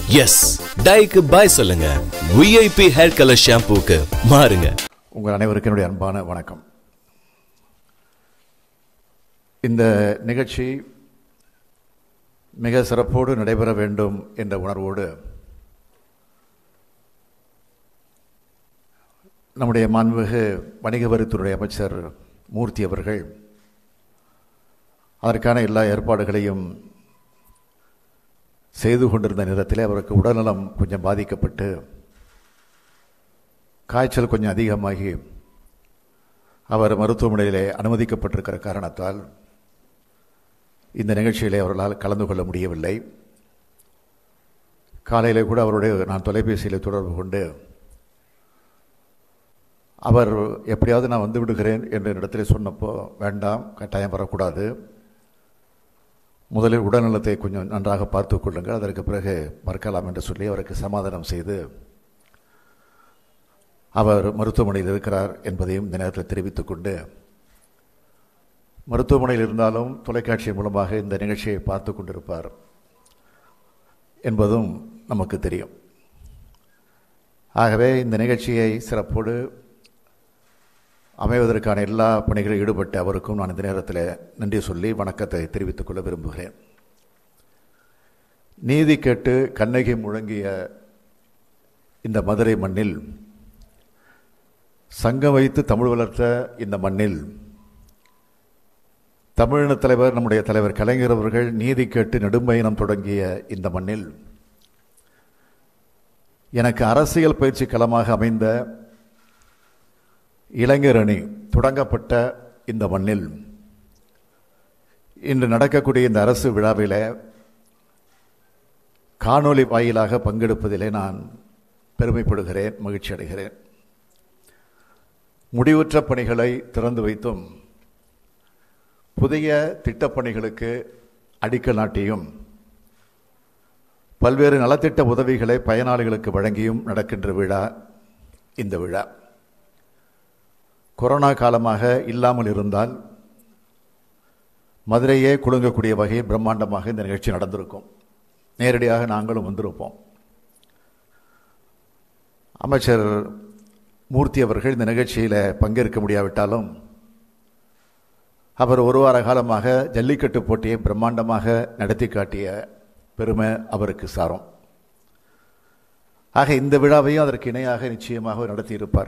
S டைக்கு பாய் சொல்லுங்க VIP hair colour ஷாம்பூக்கு மாறுங்க உங்கள் அனைவருக்கும் என்னுடைய அன்பான வணக்கம் இந்த நிகழ்ச்சி மிக சிறப்போடு நடைபெற வேண்டும் என்ற உணர்வோடு நம்முடைய மாண்புமிகு வணிக வரித்துறை அமைச்சர் மூர்த்தி அவர்கள் அதற்கான எல்லா ஏற்பாடுகளையும் செய்து கொண்டிருந்த நேரத்தில் அவருக்கு உடல்நலம் கொஞ்சம் பாதிக்கப்பட்டு காய்ச்சல் கொஞ்சம் அதிகமாகி அவர் மருத்துவமனையிலே அனுமதிக்கப்பட்டிருக்கிற காரணத்தால் இந்த நிகழ்ச்சியிலே அவர்களால் கலந்து கொள்ள முடியவில்லை காலையிலே கூட அவருடைய நான் தொலைபேசியில் தொடர்பு கொண்டு அவர் எப்படியாவது நான் வந்து விடுகிறேன் என்று இடத்துல சொன்னப்போ வேண்டாம் கட்டாயம் வரக்கூடாது முதலில் உடல்நலத்தை கொஞ்சம் நன்றாக பார்த்து கொள்ளுங்கள் அதற்கு பிறகு மறக்கலாம் என்று சொல்லி அவருக்கு சமாதானம் செய்து அவர் மருத்துவமனையில் இருக்கிறார் என்பதையும் இந்த நேரத்தில் தெரிவித்துக் கொண்டு மருத்துவமனையில் இருந்தாலும் தொலைக்காட்சி மூலமாக இந்த நிகழ்ச்சியை பார்த்து கொண்டிருப்பார் என்பதும் நமக்கு தெரியும் ஆகவே இந்த நிகழ்ச்சியை சிறப்போடு அமைவதற்கான எல்லா பணிகளில் ஈடுபட்ட அவருக்கும் நான் இந்த நேரத்தில் நன்றி சொல்லி வணக்கத்தை தெரிவித்துக் கொள்ள விரும்புகிறேன் நீதி கேட்டு கண்ணகி முழங்கிய இந்த மதுரை மண்ணில் சங்கம் வைத்து தமிழ் வளர்த்த இந்த மண்ணில் தமிழின தலைவர் நம்முடைய தலைவர் கலைஞர் அவர்கள் நீதி கேட்டு நெடும்பயணம் தொடங்கிய இந்த மண்ணில் எனக்கு அரசியல் பயிற்சி களமாக அமைந்த இளைஞர் அணி தொடங்கப்பட்ட இந்த மண்ணில் இன்று நடக்கக்கூடிய இந்த அரசு விழாவில் காணொலி வாயிலாக பங்கெடுப்பதிலே நான் பெருமைப்படுகிறேன் மகிழ்ச்சி அடைகிறேன் முடிவுற்ற பணிகளை திறந்து வைத்தும் புதிய திட்டப்பணிகளுக்கு அடிக்கல் நாட்டியும் பல்வேறு நலத்திட்ட உதவிகளை பயனாளிகளுக்கு வழங்கியும் நடக்கின்ற விழா இந்த விழா கொரோனா காலமாக இல்லாமல் இருந்தால் மதுரையே குலுங்கக்கூடிய வகையில் பிரம்மாண்டமாக இந்த நிகழ்ச்சி நடந்திருக்கும் நேரடியாக நாங்களும் வந்திருப்போம் அமைச்சர் மூர்த்தி அவர்கள் இந்த நிகழ்ச்சியில் பங்கேற்க முடியாவிட்டாலும் அவர் ஒரு வார காலமாக ஜல்லிக்கட்டு போட்டியை பிரம்மாண்டமாக நடத்தி காட்டிய பெருமை அவருக்கு சாரும் ஆக இந்த விழாவையும் அதற்கு இணையாக நிச்சயமாக நடத்தியிருப்பார்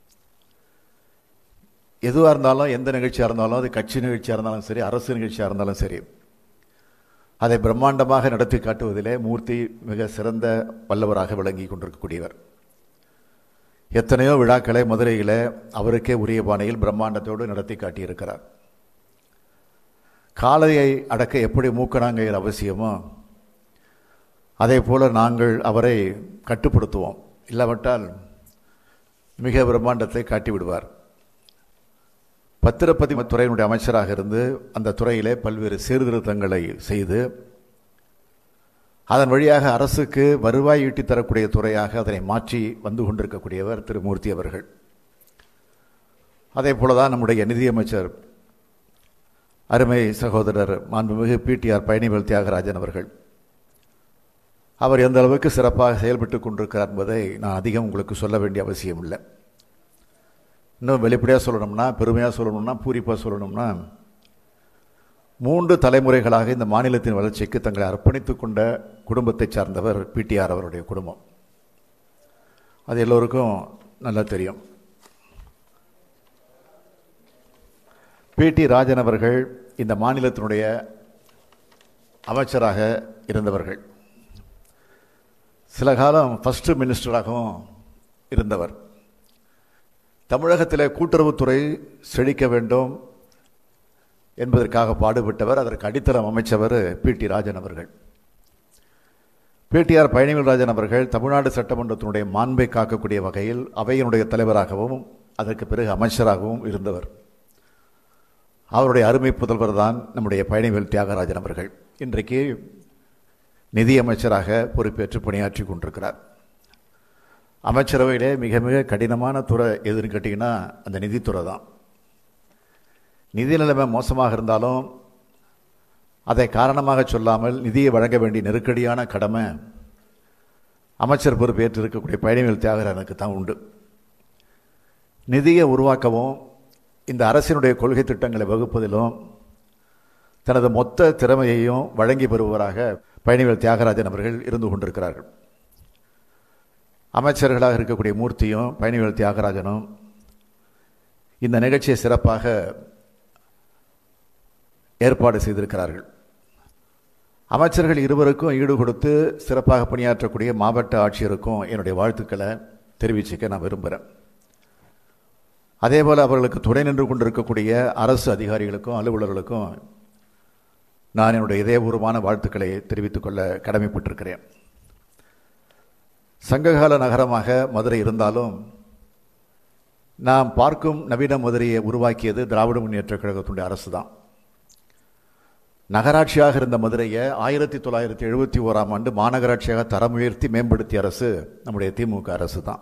எதுவாக இருந்தாலும் எந்த நிகழ்ச்சியாக இருந்தாலும் அது கட்சி நிகழ்ச்சியாக இருந்தாலும் சரி அரசு நிகழ்ச்சியாக இருந்தாலும் சரி அதை பிரம்மாண்டமாக நடத்தி காட்டுவதிலே மூர்த்தி மிக சிறந்த வல்லவராக விளங்கி கொண்டிருக்கக்கூடியவர் எத்தனையோ விழாக்களை மதுரையில் அவருக்கே உரிய பாணியில் பிரம்மாண்டத்தோடு நடத்தி காட்டியிருக்கிறார் காளையை அடக்க எப்படி மூக்கணாங்கயிறு அவசியமோ அதே போல நாங்கள் அவரை கட்டுப்படுத்துவோம் இல்லாவிட்டால் மிக பிரம்மாண்டத்தை காட்டி விடுவார் பத்திரப்பதிவு துறையினுடைய அமைச்சராக இருந்து அந்த துறையிலே பல்வேறு சீர்திருத்தங்களை செய்து அதன் வழியாக அரசுக்கு வருவாய் ஈட்டித் தரக்கூடிய துறையாக அதனை மாற்றி வந்து கொண்டிருக்கக்கூடியவர் திரு மூர்த்தி அவர்கள் அதே போலதான் நம்முடைய நிதியமைச்சர் அருமை சகோதரர் மாண்புமிகு பிடிஆர் பழனிவேல் தியாகராஜன் அவர்கள் அவர் எந்த அளவுக்கு சிறப்பாக செயல்பட்டு கொண்டிருக்கிறார் என்பதை நான் அதிகம் உங்களுக்கு சொல்ல வேண்டிய அவசியம் இல்லை இன்னும் வெளிப்படையாக சொல்லணும்னா பெருமையாக சொல்லணும்னா பூரிப்பாக சொல்லணும்னா மூன்று தலைமுறைகளாக இந்த மாநிலத்தின் வளர்ச்சிக்கு தங்களை அர்ப்பணித்துக் கொண்ட குடும்பத்தை சார்ந்தவர் பிடிஆர் அவருடைய குடும்பம் அது எல்லோருக்கும் நல்லா தெரியும் பிடி ராஜன் அவர்கள் இந்த மாநிலத்தினுடைய அமைச்சராக இருந்தவர்கள் சில காலம் ஃபர்ஸ்ட் மினிஸ்டராகவும் இருந்தவர் தமிழகத்தில் கூட்டுறவுத்துறை செழிக்க வேண்டும் என்பதற்காக பாடுபட்டவர் அதற்கு அடித்தளம் அமைச்சவர் பி டி ராஜன் அவர்கள் பிடிஆர் பழனிவேல்ராஜன் அவர்கள் தமிழ்நாடு சட்டமன்றத்தினுடைய மாண்பை காக்கக்கூடிய வகையில் அவையினுடைய தலைவராகவும் அதற்கு பிறகு அமைச்சராகவும் இருந்தவர் அவருடைய அருமை புதல்வர் தான் நம்முடைய பழனிவேல் தியாகராஜன் அவர்கள் இன்றைக்கு நிதி அமைச்சராக பொறுப்பேற்று பணியாற்றி கொண்டிருக்கிறார் அமைச்சரவையிலே மிக மிக கடினமான துறை எதுன்னு கேட்டிங்கன்னா அந்த நிதித்துறை தான் நிதி நிலைமை மோசமாக இருந்தாலும் அதை காரணமாக சொல்லாமல் நிதியை வழங்க வேண்டிய நெருக்கடியான கடமை அமைச்சர் பொறுப்பு ஏற்றிருக்கக்கூடிய பயணிகள் தியாகராஜனுக்கு தான் உண்டு நிதியை உருவாக்கவும் இந்த அரசினுடைய கொள்கை திட்டங்களை வகுப்பதிலும் தனது மொத்த திறமையையும் வழங்கி பெறுபவராக பயணிகள் தியாகராஜன் அவர்கள் இருந்து கொண்டிருக்கிறார்கள் அமைச்சர்களாக இருக்கக்கூடிய மூர்த்தியும் பயணிகள் தியாகராஜனும் இந்த நிகழ்ச்சியை சிறப்பாக ஏற்பாடு செய்திருக்கிறார்கள் அமைச்சர்கள் இருவருக்கும் ஈடு கொடுத்து சிறப்பாக பணியாற்றக்கூடிய மாவட்ட ஆட்சியருக்கும் என்னுடைய வாழ்த்துக்களை தெரிவிச்சுக்க நான் விரும்புகிறேன் அதேபோல் அவர்களுக்கு துணை நின்று கொண்டிருக்கக்கூடிய அரசு அதிகாரிகளுக்கும் அலுவலர்களுக்கும் நான் என்னுடைய இதயபூர்வமான வாழ்த்துக்களை தெரிவித்துக் கொள்ள கடமைப்பட்டிருக்கிறேன் சங்ககால நகரமாக மதுரை இருந்தாலும் நாம் பார்க்கும் நவீன மதுரையை உருவாக்கியது திராவிட முன்னேற்ற கழகத்தினுடைய அரசு தான் நகராட்சியாக இருந்த மதுரையை ஆயிரத்தி தொள்ளாயிரத்தி எழுபத்தி ஓராம் ஆண்டு மாநகராட்சியாக தரம் உயர்த்தி மேம்படுத்திய அரசு நம்முடைய திமுக அரசு தான்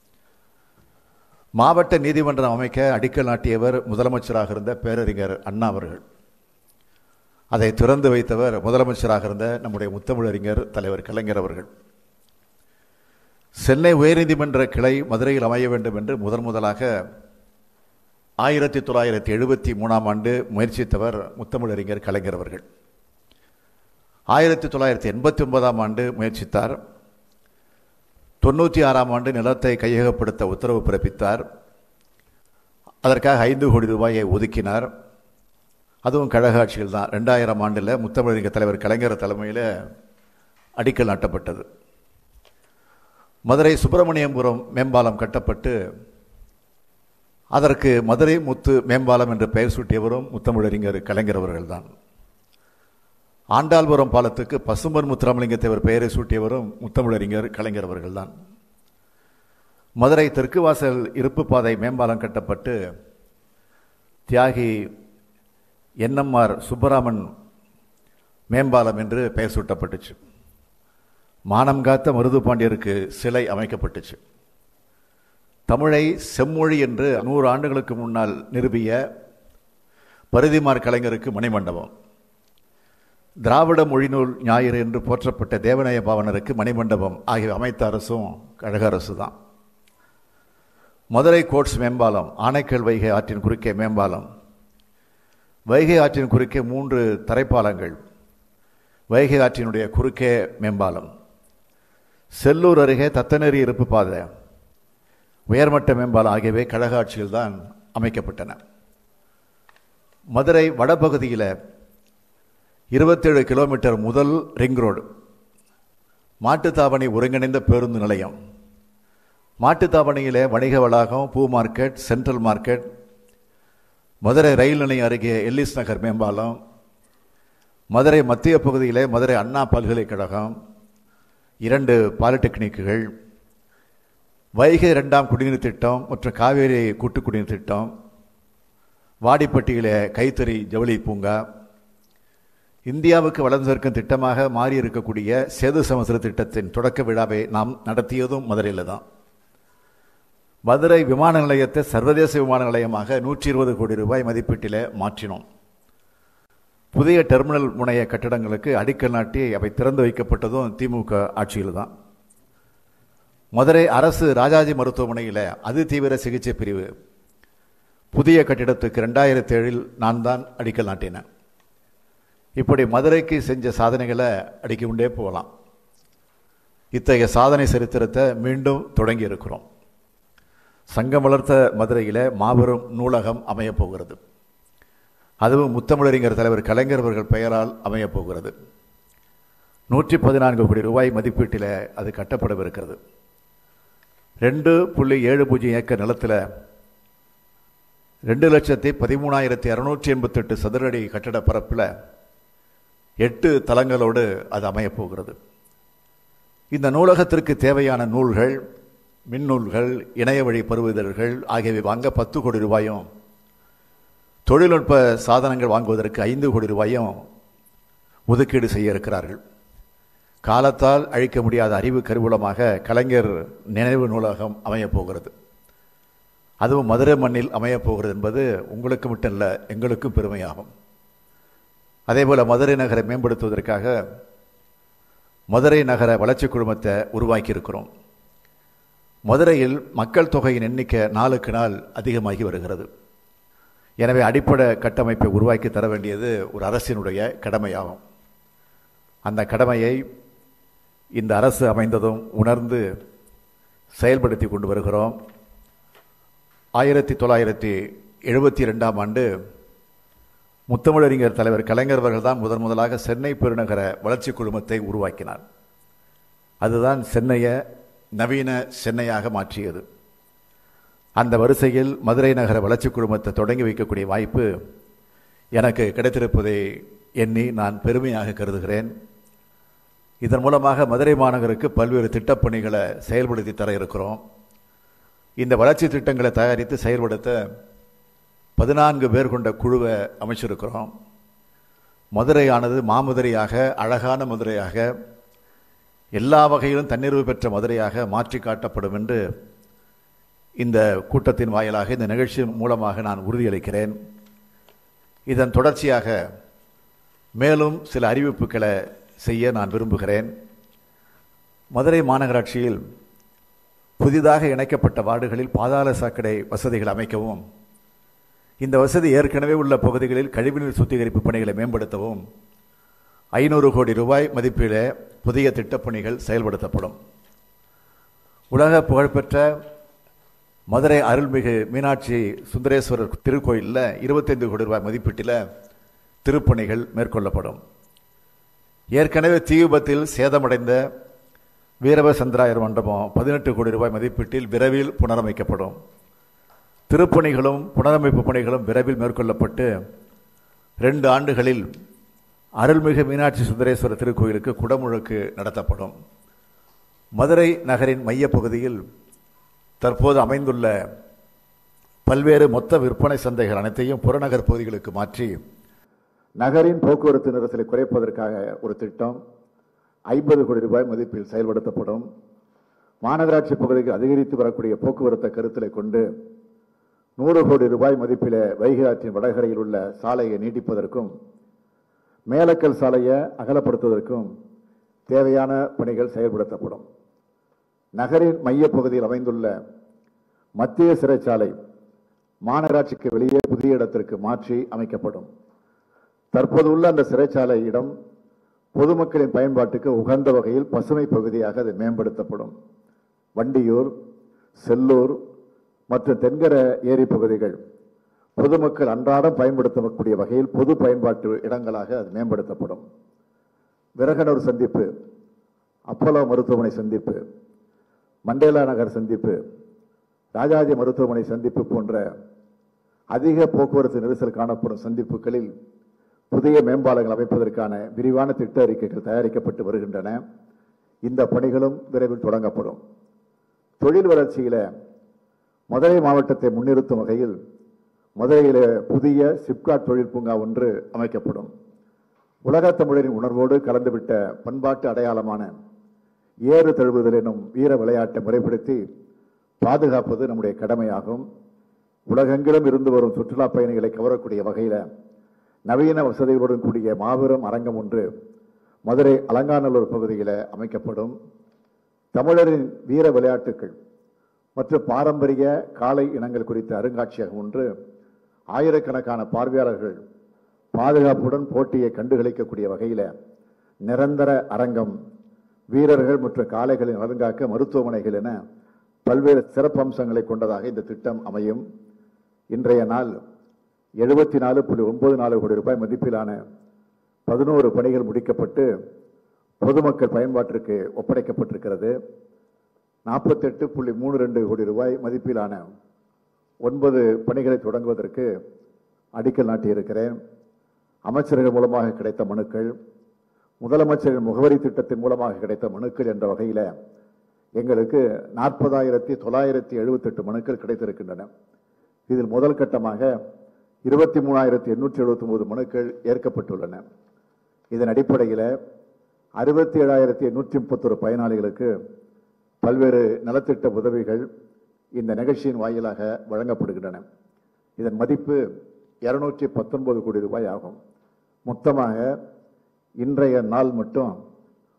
மாவட்ட நீதிமன்றம் அமைக்க அடிக்கல் நாட்டியவர் முதலமைச்சராக இருந்த பேரறிஞர் அண்ணா அவர்கள் அதை திறந்து வைத்தவர் முதலமைச்சராக இருந்த நம்முடைய முத்தமிழறிஞர் தலைவர் கலைஞர் அவர்கள் சென்னை உயர்நீதிமன்ற கிளை மதுரையில் அமைய வேண்டும் என்று முதன் முதலாக ஆயிரத்தி தொள்ளாயிரத்தி எழுபத்தி மூணாம் ஆண்டு முயற்சித்தவர் முத்தமிழறிஞர் கலைஞர் அவர்கள் ஆயிரத்தி தொள்ளாயிரத்தி எண்பத்தி ஒன்பதாம் ஆண்டு முயற்சித்தார் தொண்ணூற்றி ஆறாம் ஆண்டு நிலத்தை கையகப்படுத்த உத்தரவு பிறப்பித்தார் அதற்காக ஐந்து கோடி ரூபாயை ஒதுக்கினார் அதுவும் கழக ஆட்சியில் தான் ரெண்டாயிரம் ஆண்டில் முத்தமிழறிஞர் தலைவர் கலைஞர் தலைமையில் அடிக்கல் நாட்டப்பட்டது மதுரை சுப்பிரமணியபுரம் மேம்பாலம் கட்டப்பட்டு அதற்கு மதுரை முத்து மேம்பாலம் என்று பெயர் சூட்டியவரும் முத்தமிழறிஞர் கலைஞர் அவர்கள்தான் ஆண்டாள்புரம் பாலத்துக்கு பசும்பன் முத்துராமலிங்கத்தேவர் பெயரை சூட்டியவரும் முத்தமிழறிஞர் கலைஞர் அவர்கள்தான் மதுரை தெற்கு வாசல் இருப்பு பாதை மேம்பாலம் கட்டப்பட்டு தியாகி என்எம்ஆர் சுப்பராமன் மேம்பாலம் என்று பெயர் சூட்டப்பட்டுச்சு மானம் காத்த மருது பாண்டியருக்கு சிலை அமைக்கப்பட்டுச்சு தமிழை செம்மொழி என்று நூறு ஆண்டுகளுக்கு முன்னால் நிறுவிய பரிதிமார் கலைஞருக்கு மணிமண்டபம் திராவிட மொழிநூல் ஞாயிறு என்று போற்றப்பட்ட தேவநாய பாவனருக்கு மணிமண்டபம் ஆகிய அமைத்த அரசும் கழக அரசு தான் மதுரை கோட்ஸ் மேம்பாலம் ஆனைக்கல் வைகை ஆற்றின் குறுக்கே மேம்பாலம் வைகை ஆற்றின் குறுக்கே மூன்று தரைப்பாலங்கள் வைகை ஆற்றினுடைய குறுக்கே மேம்பாலம் செல்லூர் அருகே தத்தநெறி இருப்பு பாதை உயர்மட்ட மேம்பாலம் ஆகியவை கழக ஆட்சியில்தான் அமைக்கப்பட்டன மதுரை வடபகுதியில் இருபத்தேழு கிலோமீட்டர் முதல் ரிங் ரோடு மாட்டுத்தாவணி ஒருங்கிணைந்த பேருந்து நிலையம் மாட்டுத்தாவணியில் வணிக வளாகம் பூ மார்க்கெட் சென்ட்ரல் மார்க்கெட் மதுரை ரயில் நிலையம் அருகே எல்லிஸ் நகர் மேம்பாலம் மதுரை மத்திய பகுதியில் மதுரை அண்ணா பல்கலைக்கழகம் இரண்டு பாலிடெக்னிக்குகள் வைகை இரண்டாம் குடிநீர் திட்டம் மற்றும் காவேரி கூட்டு குடிநீர் திட்டம் வாடிப்பட்டியில கைத்தறி ஜவுளி பூங்கா இந்தியாவுக்கு வளர்ந்திருக்கும் திட்டமாக மாறி இருக்கக்கூடிய சேது சமுத்திர திட்டத்தின் தொடக்க விழாவை நாம் நடத்தியதும் மதுரையில் தான் மதுரை விமான நிலையத்தை சர்வதேச விமான நிலையமாக நூற்றி இருபது கோடி ரூபாய் மதிப்பீட்டில் மாற்றினோம் புதிய டெர்மினல் முனைய கட்டடங்களுக்கு அடிக்கல் நாட்டி அவை திறந்து வைக்கப்பட்டதும் திமுக ஆட்சியில் தான் மதுரை அரசு ராஜாஜி மருத்துவமனையில் அதி தீவிர சிகிச்சை பிரிவு புதிய கட்டிடத்துக்கு ரெண்டாயிரத்தி ஏழில் நான் தான் அடிக்கல் நாட்டினேன் இப்படி மதுரைக்கு செஞ்ச சாதனைகளை அடிக்க கொண்டே போகலாம் இத்தகைய சாதனை சரித்திரத்தை மீண்டும் தொடங்கி இருக்கிறோம் சங்கம் வளர்த்த மதுரையில் மாபெரும் நூலகம் அமையப் போகிறது அதுவும் முத்தமிழறிஞர் தலைவர் கலைஞர் அவர்கள் பெயரால் அமையப் போகிறது நூற்றி பதினான்கு கோடி ரூபாய் மதிப்பீட்டில் அது கட்டப்படவிருக்கிறது ரெண்டு புள்ளி ஏழு பூஜ்ஜியம் ஏக்கர் நிலத்தில் ரெண்டு லட்சத்தி பதிமூணாயிரத்தி அறுநூற்றி எண்பத்தெட்டு சதுரடி கட்டட பரப்பில் எட்டு தளங்களோடு அது அமையப் போகிறது இந்த நூலகத்திற்கு தேவையான நூல்கள் மின்னூல்கள் இணைய வழி பருவிதழ்கள் ஆகியவை வாங்க பத்து கோடி ரூபாயும் தொழில்நுட்ப சாதனங்கள் வாங்குவதற்கு ஐந்து கோடி ரூபாயும் ஒதுக்கீடு செய்ய இருக்கிறார்கள் காலத்தால் அழிக்க முடியாத அறிவு கருவூலமாக கலைஞர் நினைவு நூலகம் அமையப் போகிறது அதுவும் மதுரை மண்ணில் அமையப் போகிறது என்பது உங்களுக்கு மட்டும் இல்லை எங்களுக்கும் பெருமையாகும் அதேபோல் மதுரை நகரை மேம்படுத்துவதற்காக மதுரை நகர வளர்ச்சி குழுமத்தை உருவாக்கி இருக்கிறோம் மதுரையில் மக்கள் தொகையின் எண்ணிக்கை நாளுக்கு நாள் அதிகமாகி வருகிறது எனவே அடிப்படை கட்டமைப்பை உருவாக்கி தர வேண்டியது ஒரு அரசினுடைய கடமையாகும் அந்த கடமையை இந்த அரசு அமைந்ததும் உணர்ந்து செயல்படுத்தி கொண்டு வருகிறோம் ஆயிரத்தி தொள்ளாயிரத்தி எழுபத்தி ரெண்டாம் ஆண்டு முத்தமிழறிஞர் தலைவர் கலைஞர் அவர்கள் தான் முதன் முதலாக சென்னை பெருநகர வளர்ச்சி குழுமத்தை உருவாக்கினார் அதுதான் சென்னையை நவீன சென்னையாக மாற்றியது அந்த வரிசையில் மதுரை நகர வளர்ச்சி குழுமத்தை தொடங்கி வைக்கக்கூடிய வாய்ப்பு எனக்கு கிடைத்திருப்பதை எண்ணி நான் பெருமையாக கருதுகிறேன் இதன் மூலமாக மதுரை மாநகருக்கு பல்வேறு திட்டப்பணிகளை செயல்படுத்தி தர இருக்கிறோம் இந்த வளர்ச்சி திட்டங்களை தயாரித்து செயல்படுத்த பதினான்கு பேர் கொண்ட குழுவை அமைச்சிருக்கிறோம் மதுரையானது மாமதுரையாக அழகான மதுரையாக எல்லா வகையிலும் தன்னிறைவு பெற்ற மதுரையாக மாற்றி காட்டப்படும் என்று இந்த கூட்டத்தின் வாயிலாக இந்த நிகழ்ச்சி மூலமாக நான் உறுதியளிக்கிறேன் இதன் தொடர்ச்சியாக மேலும் சில அறிவிப்புகளை செய்ய நான் விரும்புகிறேன் மதுரை மாநகராட்சியில் புதிதாக இணைக்கப்பட்ட வார்டுகளில் பாதாள சாக்கடை வசதிகள் அமைக்கவும் இந்த வசதி ஏற்கனவே உள்ள பகுதிகளில் கழிவுநீர் சுத்திகரிப்பு பணிகளை மேம்படுத்தவும் ஐநூறு கோடி ரூபாய் மதிப்பீட புதிய திட்டப்பணிகள் செயல்படுத்தப்படும் உலக புகழ்பெற்ற மதுரை அருள்மிகு மீனாட்சி சுந்தரேஸ்வரர் திருக்கோயிலில் இருபத்தைந்து கோடி ரூபாய் மதிப்பீட்டில் திருப்பணிகள் மேற்கொள்ளப்படும் ஏற்கனவே தீ விபத்தில் சேதமடைந்த வீரவ சந்திராயர் மண்டபம் பதினெட்டு கோடி ரூபாய் மதிப்பீட்டில் விரைவில் புனரமைக்கப்படும் திருப்பணிகளும் புனரமைப்பு பணிகளும் விரைவில் மேற்கொள்ளப்பட்டு ரெண்டு ஆண்டுகளில் அருள்மிகு மீனாட்சி சுந்தரேஸ்வரர் திருக்கோயிலுக்கு குடமுழுக்கு நடத்தப்படும் மதுரை நகரின் மையப்பகுதியில் தற்போது அமைந்துள்ள பல்வேறு மொத்த விற்பனை சந்தைகள் அனைத்தையும் புறநகர் பகுதிகளுக்கு மாற்றி நகரின் போக்குவரத்து நெரிசலை குறைப்பதற்காக ஒரு திட்டம் ஐம்பது கோடி ரூபாய் மதிப்பில் செயல்படுத்தப்படும் மாநகராட்சி பகுதிக்கு அதிகரித்து வரக்கூடிய போக்குவரத்தை கருத்தில் கொண்டு நூறு கோடி ரூபாய் மதிப்பில் வைகை ஆற்றின் வடகரையில் உள்ள சாலையை நீட்டிப்பதற்கும் மேலக்கல் சாலையை அகலப்படுத்துவதற்கும் தேவையான பணிகள் செயல்படுத்தப்படும் நகரின் மையப்பகுதியில் அமைந்துள்ள மத்திய சிறைச்சாலை மாநகராட்சிக்கு வெளியே புதிய இடத்திற்கு மாற்றி அமைக்கப்படும் தற்போது உள்ள அந்த சிறைச்சாலை இடம் பொதுமக்களின் பயன்பாட்டுக்கு உகந்த வகையில் பசுமை பகுதியாக அது மேம்படுத்தப்படும் வண்டியூர் செல்லூர் மற்றும் தென்கர ஏரி பகுதிகள் பொதுமக்கள் அன்றாடம் பயன்படுத்தக்கூடிய வகையில் பொது பயன்பாட்டு இடங்களாக அது மேம்படுத்தப்படும் விரகனூர் சந்திப்பு அப்போலோ மருத்துவமனை சந்திப்பு மண்டேலா நகர் சந்திப்பு ராஜாஜி மருத்துவமனை சந்திப்பு போன்ற அதிக போக்குவரத்து நெரிசல் காணப்படும் சந்திப்புகளில் புதிய மேம்பாலங்கள் அமைப்பதற்கான விரிவான திட்ட அறிக்கைகள் தயாரிக்கப்பட்டு வருகின்றன இந்த பணிகளும் விரைவில் தொடங்கப்படும் தொழில் வளர்ச்சியில மதுரை மாவட்டத்தை முன்னிறுத்தும் வகையில் மதுரையில புதிய சிப்காட் தொழில் பூங்கா ஒன்று அமைக்கப்படும் உலகத் தமிழரின் உணர்வோடு கலந்துவிட்ட பண்பாட்டு அடையாளமான ஏறு தழுவுதல் எனும் வீர விளையாட்டை முறைப்படுத்தி பாதுகாப்பது நம்முடைய கடமையாகும் உலகெங்கிலும் இருந்து வரும் சுற்றுலா பயணிகளை கவரக்கூடிய வகையில நவீன வசதிகளுடன் கூடிய மாபெரும் அரங்கம் ஒன்று மதுரை அலங்காநல்லூர் பகுதியில் அமைக்கப்படும் தமிழரின் வீர விளையாட்டுகள் மற்றும் பாரம்பரிய காலை இனங்கள் குறித்த அருங்காட்சியகம் ஒன்று ஆயிரக்கணக்கான பார்வையாளர்கள் பாதுகாப்புடன் போட்டியை கண்டுகளிக்கக்கூடிய வகையில் நிரந்தர அரங்கம் வீரர்கள் மற்றும் காளைகளின் நலன்காக்க மருத்துவமனைகள் என பல்வேறு சிறப்பம்சங்களை கொண்டதாக இந்த திட்டம் அமையும் இன்றைய நாள் எழுபத்தி நாலு புள்ளி ஒன்பது நாலு கோடி ரூபாய் மதிப்பிலான பதினோரு பணிகள் முடிக்கப்பட்டு பொதுமக்கள் பயன்பாட்டிற்கு ஒப்படைக்கப்பட்டிருக்கிறது நாற்பத்தெட்டு புள்ளி மூணு ரெண்டு கோடி ரூபாய் மதிப்பிலான ஒன்பது பணிகளை தொடங்குவதற்கு அடிக்கல் நாட்டியிருக்கிறேன் அமைச்சர்கள் மூலமாக கிடைத்த மனுக்கள் முதலமைச்சரின் முகவரி திட்டத்தின் மூலமாக கிடைத்த மனுக்கள் என்ற வகையில் எங்களுக்கு நாற்பதாயிரத்தி தொள்ளாயிரத்தி எழுபத்தெட்டு மனுக்கள் கிடைத்திருக்கின்றன இதில் முதல் கட்டமாக இருபத்தி மூணாயிரத்தி எண்ணூற்றி எழுபத்தி ஒன்பது மனுக்கள் ஏற்கப்பட்டுள்ளன இதன் அடிப்படையில் அறுபத்தி ஏழாயிரத்தி எண்ணூற்றி முப்பத்தொரு பயனாளிகளுக்கு பல்வேறு நலத்திட்ட உதவிகள் இந்த நிகழ்ச்சியின் வாயிலாக வழங்கப்படுகின்றன இதன் மதிப்பு இருநூற்றி பத்தொன்பது கோடி ரூபாய் ஆகும் மொத்தமாக இன்றைய நாள் மட்டும்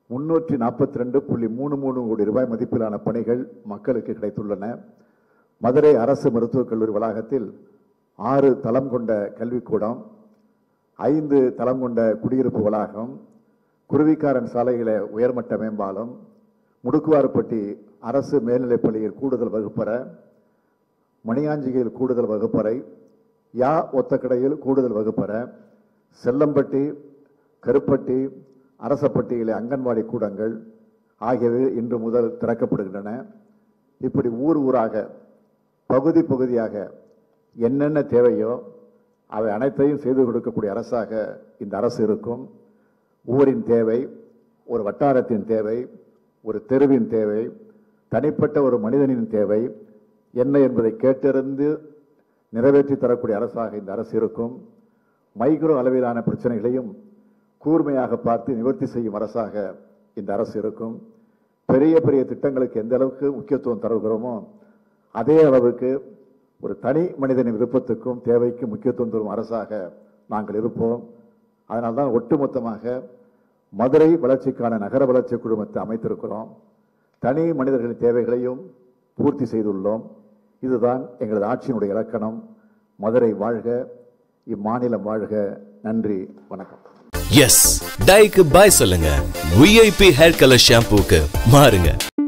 முன்னூற்றி நாற்பத்தி ரெண்டு புள்ளி மூணு மூணு கோடி ரூபாய் மதிப்பிலான பணிகள் மக்களுக்கு கிடைத்துள்ளன மதுரை அரசு மருத்துவக் கல்லூரி வளாகத்தில் ஆறு தளம் கொண்ட கல்விக்கூடம் ஐந்து தளம் கொண்ட குடியிருப்பு வளாகம் குருவிக்காரன் சாலையில உயர்மட்ட மேம்பாலம் முடுக்குவார்பட்டி அரசு மேல்நிலைப்பள்ளியில் கூடுதல் வகுப்பறை மணியாஞ்சிகையில் கூடுதல் வகுப்பறை யா ஒத்தக்கடையில் கூடுதல் வகுப்பறை செல்லம்பட்டி கருப்பட்டி அரசப்பட்டியிலே அங்கன்வாடி கூடங்கள் ஆகியவை இன்று முதல் திறக்கப்படுகின்றன இப்படி ஊர் ஊராக பகுதி பகுதியாக என்னென்ன தேவையோ அவை அனைத்தையும் செய்து கொடுக்கக்கூடிய அரசாக இந்த அரசு இருக்கும் ஊரின் தேவை ஒரு வட்டாரத்தின் தேவை ஒரு தெருவின் தேவை தனிப்பட்ட ஒரு மனிதனின் தேவை என்ன என்பதை கேட்டறிந்து நிறைவேற்றி தரக்கூடிய அரசாக இந்த அரசு இருக்கும் மைக்ரோ அளவிலான பிரச்சனைகளையும் கூர்மையாக பார்த்து நிவர்த்தி செய்யும் அரசாக இந்த அரசு இருக்கும் பெரிய பெரிய திட்டங்களுக்கு எந்த அளவுக்கு முக்கியத்துவம் தருகிறோமோ அதே அளவுக்கு ஒரு தனி மனிதனின் விருப்பத்துக்கும் தேவைக்கும் முக்கியத்துவம் தரும் அரசாக நாங்கள் இருப்போம் அதனால்தான் ஒட்டுமொத்தமாக மதுரை வளர்ச்சிக்கான நகர வளர்ச்சி குழுமத்தை அமைத்திருக்கிறோம் தனி மனிதர்களின் தேவைகளையும் பூர்த்தி செய்துள்ளோம் இதுதான் எங்களது ஆட்சியினுடைய இலக்கணம் மதுரை வாழ்க இம்மாநிலம் வாழ்க நன்றி வணக்கம் எஸ் டைக்கு பாய் சொல்லுங்க விஐபி ஹேர் கலர் ஷாம்பூக்கு மாறுங்க